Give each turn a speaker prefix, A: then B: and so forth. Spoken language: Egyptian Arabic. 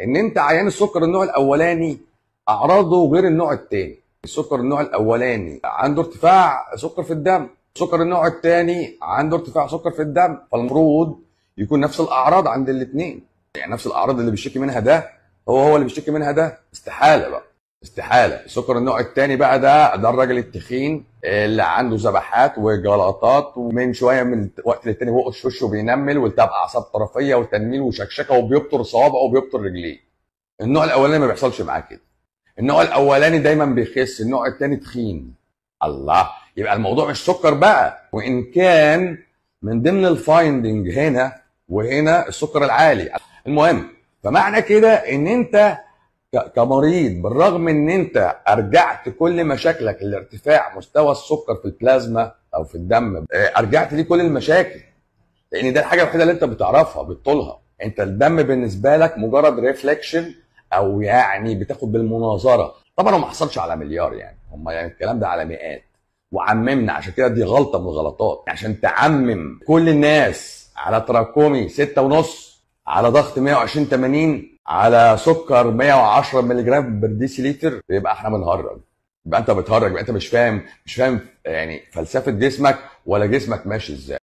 A: ان انت عيان السكر النوع الاولاني اعراضه غير النوع الثاني السكر النوع الاولاني عنده ارتفاع سكر في الدم سكر النوع الثاني عنده ارتفاع سكر في الدم فالمفروض يكون نفس الاعراض عند الاثنين يعني نفس الاعراض اللي بيشتكي منها ده هو هو اللي بيشتكي منها ده استحاله بقى استحاله سكر النوع الثاني بقى ده ده الراجل التخين اللي عنده ذبحات وجلطات ومن شويه من وقت للتاني وقش وشه بينمل والتهاب اعصاب طرفيه وتنميل وشكشكه وبيبطر صوابعه وبيبطر رجليه النوع الاولاني ما بيحصلش معاه كده النوع الاولاني دايما بيخس النوع الثاني تخين الله يبقى الموضوع مش سكر بقى وان كان من ضمن الفايندنج هنا وهنا السكر العالي المهم فمعنى كده ان انت ك- كمريض بالرغم ان انت ارجعت كل مشاكلك لارتفاع مستوى السكر في البلازما او في الدم آه، ارجعت ليه كل المشاكل لان ده الحاجه الوحيده اللي انت بتعرفها بتطولها انت الدم بالنسبه لك مجرد ريفليكشن او يعني بتاخد بالمناظره طبعا هو ما حصلش على مليار يعني هم يعني الكلام ده على مئات وعممنا عشان كده دي غلطه من الغلطات عشان تعمم كل الناس على تراكمي ستة ونص على ضغط 120 80 على سكر 110 مللي جرام بر ديسيليتر يبقى احنا بنهرج يبقى انت بتهرج يبقى انت مش فاهم مش فاهم يعني فلسفه جسمك ولا جسمك ماشي ازاي